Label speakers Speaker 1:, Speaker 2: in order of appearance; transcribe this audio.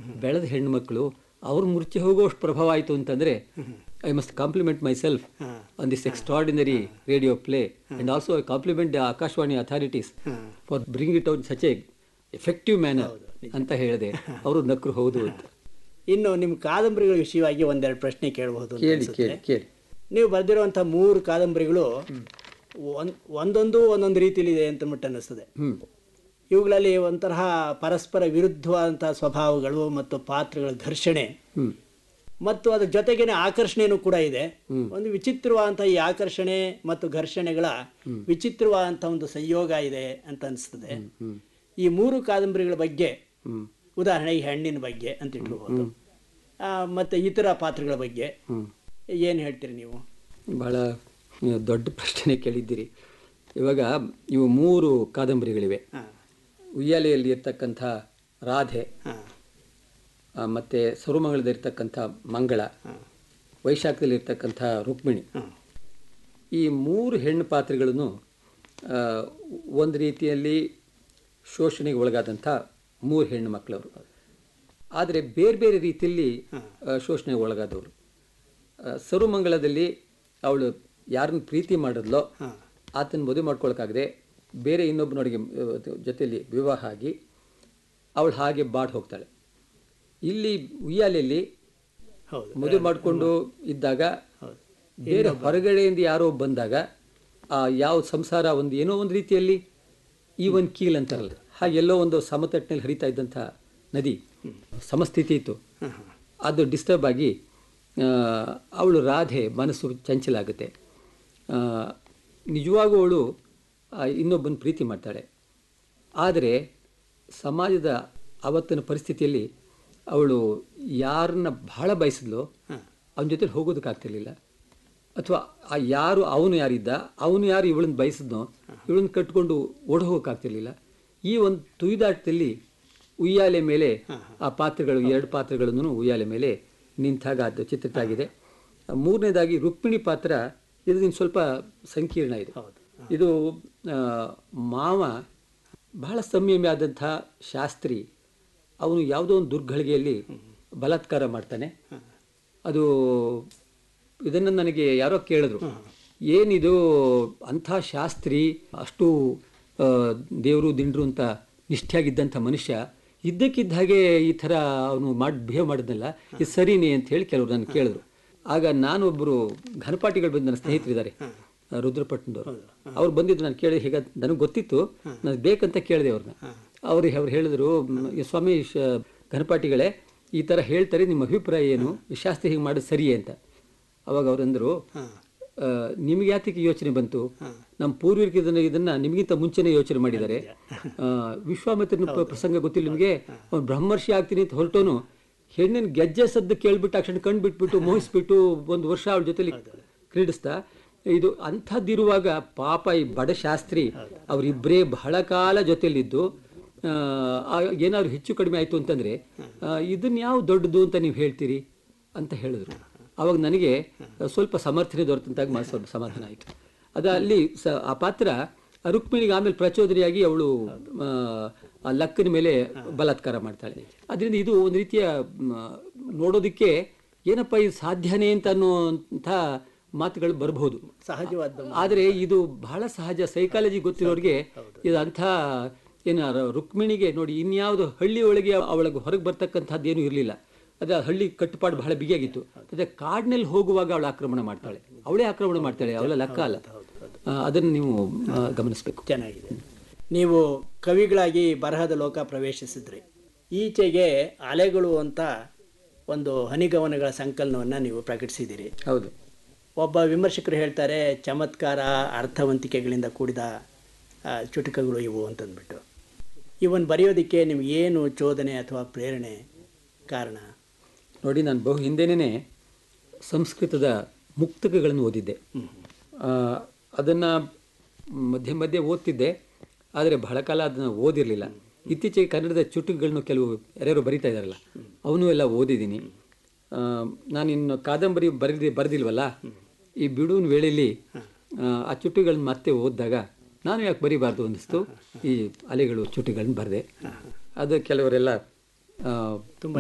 Speaker 1: ಬೆಳೆದ ಹೆಣ್ಮಕ್ಳು ಅವ್ರ ಮುರ್ಚಿ ಹೋಗೋಷ್ಟು ಪ್ರಭಾವ ಆಯಿತು ಅಂತಂದರೆ I must compliment myself on this extraordinary radio play and also I compliment the Akashvani authorities for bring it out such a effective manner ಅಂತ ಹೇಳಿದೆ ಅವರು ನಕ್ರು ಹೌದು ಅಂತ
Speaker 2: ಇನ್ನು ನಿಮ್ಮ ಕಾದಂಬರಿಗಳ ವಿಷಯವಾಗಿ ಒಂದೆರಡು ಪ್ರಶ್ನೆ ಕೇಳಬಹುದು ಅಂತ
Speaker 1: ಕೇಳಿ
Speaker 2: ಅನ್ಸುತ್ತೆ.
Speaker 1: ಕೇಳಿ ಕೇಳಿ
Speaker 2: ನೀವು ಬರೆದಿರುವಂಥ ಮೂರು ಕಾದಂಬರಿಗಳು ಒಂದ್ ಒಂದೊಂದು ಒಂದೊಂದು ರೀತಿಲಿದೆ ಅಂತ ಅಂದ್ಬಿಟ್ಟು ಅನ್ನಿಸ್ತದೆ
Speaker 1: ಹ್ಮ್
Speaker 2: ಇವುಗಳಲ್ಲಿ ಒಂತರಹ ಪರಸ್ಪರ ವಿರುದ್ಧವಾದಂಥ ಸ್ವಭಾವಗಳು ಮತ್ತು ಪಾತ್ರಗಳ ಘರ್ಷಣೆ
Speaker 1: ಹ್ಮ್
Speaker 2: ಮತ್ತು ಅದ್ರ ಜೊತೆಗೇನೆ ಆಕರ್ಷಣೆನೂ ಕೂಡ ಇದೆ ಒಂದು ವಿಚಿತ್ರವಾದಂಥ ಈ ಆಕರ್ಷಣೆ ಮತ್ತು ಘರ್ಷಣೆಗಳ ವಿಚಿತ್ರವಾದಂಥ ಒಂದು ಸಂಯೋಗ ಇದೆ ಅಂತ ಅನಿಸ್ತದೆ ಈ ಮೂರು ಕಾದಂಬರಿಗಳ ಬಗ್ಗೆ
Speaker 1: ಹ್ಮ್
Speaker 2: ಉದಾಹರಣೆಗೆ ಹೆಣ್ಣಿನ ಬಗ್ಗೆ ಅಂತ ಇಟ್ಕೋಬಹುದು ಆ, ಮತ್ತೆ ಇತರ ಪಾತ್ರಗಳ ಬಗ್ಗೆ
Speaker 1: ಹ್ಮ್
Speaker 2: ಏನು ಹೇಳ್ತೀರಿ ನೀವು
Speaker 1: ಬಹಳ ನೀವು ದೊಡ್ಡ ಪ್ರಶ್ನೆ ಕೇಳಿದ್ದೀರಿ ಇವಾಗ ಇವು ಮೂರು ಕಾದಂಬರಿಗಳಿವೆ
Speaker 2: ಹಾಂ
Speaker 1: ಉಯ್ಯಾಲೆಯಲ್ಲಿ ಇರ್ತಕ್ಕಂಥ ರಾಧೆ
Speaker 2: ಹಾಂ
Speaker 1: ಆ, ಮತ್ತೆ ಸರುಮಂಗಳದಲ್ಲಿರ್ತಕ್ಕಂಥ ಮಂಗಳ ವೈಶಾಖದಲ್ಲಿ ಇರ್ತಕ್ಕಂಥ ರುಕ್ಮಿಣಿ
Speaker 2: ಹಾಂ
Speaker 1: ಈ ಮೂರು ಹೆಣ್ಣು ಪಾತ್ರಗಳನ್ನು ಆ, ಒಂದು ರೀತಿಯಲ್ಲಿ ಶೋಷಣೆಗೆ ಒಳಗಾದಂಥ ಮೂರು ಹೆಣ್ಣು ಮಕ್ಕಳವರು ಆದರೆ ಬೇರೆ ಬೇರೆ ರೀತಿಯಲ್ಲಿ ಆ, ಶೋಷಣೆಗೆ ಒಳಗಾದವರು ಆ, ಸರುಮಂಗಳದಲ್ಲಿ ಅವಳು ಯಾರನ್ನು ಪ್ರೀತಿ ಮಾಡಿದ್ಲೋ
Speaker 2: ಹಾಂ
Speaker 1: ಆತನ ಮದುವೆ ಮಾಡ್ಕೊಳಕ್ಕಾಗದೆ ಬೇರೆ ಇನ್ನೊಬ್ಬನೊಳಗೆ ಜೊತೆಯಲ್ಲಿ ವಿವಾಹ ಆಗಿ ಅವಳು ಹಾಗೆ ಬಾಡ್ ಹೋಗ್ತಾಳೆ ಇಲ್ಲಿ ಉಯ್ಯಾಲೆಯಲ್ಲಿ
Speaker 2: ಹೌದು
Speaker 1: ಮದುವೆ ಮಾಡಿಕೊಂಡು ಇದ್ದಾಗ
Speaker 2: ಹೌದು
Speaker 1: ಬೇರೆ ಹೊರಗಡೆಯಿಂದ ಯಾರೋ ಬಂದಾಗ ಆ ಯಾವ ಸಂಸಾರ ಒಂದು ಏನೋ ಒಂದು ರೀತಿಯಲ್ಲಿ ಈ ಒಂದು ಕೀಲ್ ಅಂತಾರಲ್ಲ ಹಾಗೆ ಎಲ್ಲೋ ಒಂದು ಸಮತಟ್ಟಿನಲ್ಲಿ ಹರಿತಾ ಇದ್ದಂಥ ನದಿ ಸಮಸ್ಥಿತಿ ಇತ್ತು
Speaker 2: ಹಾಂ ಹಾಂ
Speaker 1: ಅದು ಡಿಸ್ಟರ್ಬ್ ಆಗಿ ಆ, ಅವಳು ರಾಧೆ ಮನಸ್ಸು ಚಂಚಲ ಆಗುತ್ತೆ ಆ, ನಿಜವಾಗೂ ಅವಳು ಆ, ಇನ್ನೊಬ್ಬನ ಪ್ರೀತಿ ಮಾಡ್ತಾಳೆ ಆದರೆ ಸಮಾಜದ ಆವತ್ತಿನ ಪರಿಸ್ಥಿತಿಯಲ್ಲಿ ಅವಳು ಯಾರನ್ನ ಬಹಳ ಬಯಸಿದ್ಲೋ ಅವನ ಜೊತೆ ಹೋಗೋದಕ್ಕಾಗ್ತಿರ್ಲಿಲ್ಲ ಅಥವಾ ಆ ಯಾರು ಅವನು ಯಾರಿದ್ದ ಅವನು ಯಾರು ಇವಳನ್ನ ಬಯಸಿದ್ನೋ ಇವಳನ್ನ ಕಟ್ಕೊಂಡು ಓಡ್ ಹೋಗೋಕ್ಕಾಗ್ತಿರ್ಲಿಲ್ಲ ಈ ಒಂದು ತುಯ್ದಾಟದಲ್ಲಿ ಉಯ್ಯಾಲೆ ಮೇಲೆ ಆ ಪಾತ್ರಗಳು ಎರಡು ಪಾತ್ರಗಳನ್ನು ಉಯ್ಯಾಲೆ ಮೇಲೆ ನಿಂತಾಗ ಅದು ಚಿತ್ರಿತಾಗಿದೆ ಮೂರನೇದಾಗಿ ರುಕ್ಮಿಣಿ ಪಾತ್ರ ಇದರಿಂದ ಸ್ವಲ್ಪ ಸಂಕೀರ್ಣ ಇದೆ
Speaker 2: ಹೌದು
Speaker 1: ಇದು ಆ, ಮಾವ ಬಹಳ ಸಂಯಮಿ ಆದಂಥ ಶಾಸ್ತ್ರಿ ಅವನು ಯಾವುದೋ ಒಂದು ದುರ್ಗಳಿಗೆಯಲ್ಲಿ ಬಲಾತ್ಕಾರ ಮಾಡ್ತಾನೆ ಅದು ಇದನ್ನು ನನಗೆ ಯಾರೋ ಕೇಳಿದ್ರು ಏನಿದು ಅಂಥ ಶಾಸ್ತ್ರಿ ಅಷ್ಟು ಆ, ದೇವರು ದಿಂಡ್ರು ಅಂತ ನಿಷ್ಠೆಯಾಗಿದ್ದಂಥ ಮನುಷ್ಯ ಇದ್ದಕ್ಕಿದ್ದ ಹಾಗೆ ಈ ಥರ ಅವನು ಮಾಡಿ ಬಿಹೇವ್ ಮಾಡಿದ್ನಲ್ಲ ಇದು ಸರಿನೇ ಅಂತ ಹೇಳಿ ಕೆಲವರು ನಾನು ಕೇಳಿದ್ರು ಆಗ ನಾನೊಬ್ಬರು ಘನಪಾಟಿಗಳು ಬಂದು ನನ್ನ ಸ್ನೇಹಿತರಿದ್ದಾರೆ ರುದ್ರಪಟ್ಟಣದವರು ಅವ್ರು ಬಂದಿದ್ದು ನಾನು ಕೇಳಿ ಹೀಗ ನನಗೆ ಗೊತ್ತಿತ್ತು ನನಗೆ ಬೇಕಂತ ಕೇಳಿದೆ ಅವ್ರನ್ನ ಅವ್ರು ಅವ್ರು ಹೇಳಿದ್ರು "ಮ್, ಈ ಸ್ವಾಮಿ ಶ- ಘನಪಾಟಿಗಳೇ ಈ ಥರ ಹೇಳ್ತಾರೆ ನಿಮ್ಮ ಅಭಿಪ್ರಾಯ ಏನು ಈ ಶಾಸ್ತ್ರಿ ಹೀಗೆ ಮಾಡೋದು ಸರಿಯೇ ಅಂತ ಅವಾಗ ಅವರಂದರು ನಿಮಗೆ ಯಾತಕ್ಕೆ ಯೋಚನೆ ಬಂತು ನಮ್ಮ ಪೂರ್ವಿಕರು ಇದನ್ನ ಇದನ್ನ ನಿಮಗಿಂತ ಮುಂಚೆನೇ ಯೋಚನೆ ಮಾಡಿದ್ದಾರೆ ಆ, ವಿಶ್ವಾಮಿತ್ರನ ಪ್ರ- ಪ್ರಸಂಗ ಗೊತ್ತಿಲ್ಲ ನಿಮಗೆ ಅವ್ನು ಬ್ರಹ್ಮರ್ಷಿ ಆಗ್ತೀನಿ ಅಂತ ಹೊರಟೋನು ಹೆಣ್ಣಿನ ಗೆಜ್ಜೆ ಸದ್ದು ಕೇಳ್ಬಿಟ್ಟು ಆ ಕ್ಷಣ ಕಣ್ಣು ಬಿಟ್ಬಿಟ್ಟು ಮೋಹಿಸ್ಬಿಟ್ಟು ಒಂದು ವರ್ಷ ಅವಳ ಜೊತೆಲಿ ಕ್ರೀಡಿಸ್ತಾ ಇದು ಅಂಥದ್ದಿರುವಾಗ ಪಾಪ ಈ ಬಡ ಶಾಸ್ತ್ರಿ ಅವರಿಬ್ಬರೇ ಬಹಳ ಕಾಲ ಜೊತೆಲಿದ್ದು ಆ, ಆ, ಏನಾದ್ರು ಹೆಚ್ಚು ಕಡಿಮೆ ಆಯಿತು ಅಂತಂದರೆ ಇದನ್ನ ಯಾವ ದೊಡ್ಡದು ಅಂತ ನೀವು ಹೇಳ್ತೀರಿ ಅಂತ ಹೇಳಿದ್ರು ಅವಾಗ ನನಗೆ ಸ್ವಲ್ಪ ಸಮರ್ಥನೆ ದೊರೆತಂತಾಗ ಮನಸ್ಸು ಸ್ವಲ್ಪ ಸಮಾಧಾನ ಆಯಿತು ಅದು ಅಲ್ಲಿ ಸ ಆ ಪಾತ್ರ ರುಕ್ಮಿಣಿಗೆ ಆಮೇಲೆ ಪ್ರಚೋದನೆಯಾಗಿ ಅವಳು ಆ, ಆ ಲಕ್ಕನ ಮೇಲೆ ಬಲಾತ್ಕಾರ ಮಾಡ್ತಾಳೆ ಅದರಿಂದ ಇದು ಒಂದು ರೀತಿಯ ಮ್, ನೋಡೋದಕ್ಕೆ ಏನಪ್ಪ ಇದು ಸಾಧ್ಯನೇ ಅಂತ ಅನ್ನುವಂಥ ಮಾತುಗಳು ಬರಬಹುದು
Speaker 2: ಸಹಜವಾದ
Speaker 1: ಆದರೆ ಇದು ಬಹಳ ಸಹಜ ಸೈಕಾಲಜಿ ಗೊತ್ತಿರೋರಿಗೆ ಇದು ಅಂಥ ಏನು ರ- ರುಕ್ಮಿಣಿಗೆ ನೋಡಿ ಇನ್ಯಾವುದು ಹಳ್ಳಿ ಒಳಗೆ ಅವಳಿಗೆ ಹೊರಗೆ ಬರ್ತಕ್ಕಂಥದ್ದು ಏನೂ ಇರಲಿಲ್ಲ ಅದೇ ಆ ಹಳ್ಳಿ ಕಟ್ಟುಪಾಡು ಬಹಳ ಬಿಗಿಯಾಗಿತ್ತು ಅದೇ ಕಾಡಿನಲ್ಲಿ ಹೋಗುವಾಗ ಅವಳು ಆಕ್ರಮಣ ಮಾಡ್ತಾಳೆ ಅವಳೇ ಆಕ್ರಮಣ ಮಾಡ್ತಾಳೆ ಅವಳ ಲೆಕ್ಕ ಅಲ್ಲ ಆ, ಅದನ್ನು ನೀವು ಆ, ಗಮನಿಸಬೇಕು
Speaker 2: ಚೆನ್ನಾಗಿದೆ ನೀವು ಕವಿಗಳಾಗಿ ಬರಹದ ಲೋಕ ಪ್ರವೇಶಿಸಿದ್ರಿ ಈಚೆಗೆ ಅಲೆಗಳು ಅಂತ ಒಂದು ಹನಿಗವನಗಳ ಸಂಕಲನವನ್ನು ನೀವು ಪ್ರಕಟಿಸಿದ್ದೀರಿ
Speaker 1: ಹೌದು
Speaker 2: ಒಬ್ಬ ವಿಮರ್ಶಕರು ಹೇಳ್ತಾರೆ ಚಮತ್ಕಾರ ಅರ್ಥವಂತಿಕೆಗಳಿಂದ ಕೂಡಿದ ಆ, ಚುಟುಕಗಳು ಇವು ಅಂತಂದ್ಬಿಟ್ಟು ಇವನ್ ಬರೆಯೋದಕ್ಕೆ ನಿಮ್ಗೆ ಏನು ಚೋದನೆ ಅಥವಾ ಪ್ರೇರಣೆ ಕಾರಣ
Speaker 1: ನೋಡಿ ನಾನು ಬಹು ಹಿಂದೆನೇ ಸಂಸ್ಕೃತದ ಮುಕ್ತಕಗಳನ್ನು ಓದಿದ್ದೆ ಅದನ್ನು ಮಧ್ಯೆ ಮಧ್ಯೆ ಓದ್ತಿದ್ದೆ ಆದರೆ ಬಹಳ ಕಾಲ ಅದನ್ನು ಓದಿರಲಿಲ್ಲ ಇತ್ತೀಚೆಗೆ ಕನ್ನಡದ ಚುಟುಕುಗಳನ್ನು ಕೆಲವು ಯಾರ್ಯಾರು ಬರಿತಾ ಇದ್ದಾರಲ್ಲ ಅವನು ಎಲ್ಲ ಓದಿದ್ದೀನಿ ಆ, ನಾನಿನ್ನು ಕಾದಂಬರಿ ಬರೆದಿ ಬರೆದಿಲ್ವಲ್ಲ ಈ ಬಿಡುವಿನ ವೇಳೆಯಲ್ಲಿ ಆ, ಆ ಚುಟುಕುಗಳನ್ನ ಮತ್ತೆ ಓದಿದಾಗ ನಾನು ಯಾಕೆ ಬರಿಬಾರ್ದು ಅನ್ನಿಸ್ತು ಈ ಅಲೆಗಳು ಚುಟುಕುಗಳನ್ನ ಬರೆದೆ ಅದು ಕೆಲವರೆಲ್ಲ ಆ,
Speaker 2: ತುಂಬ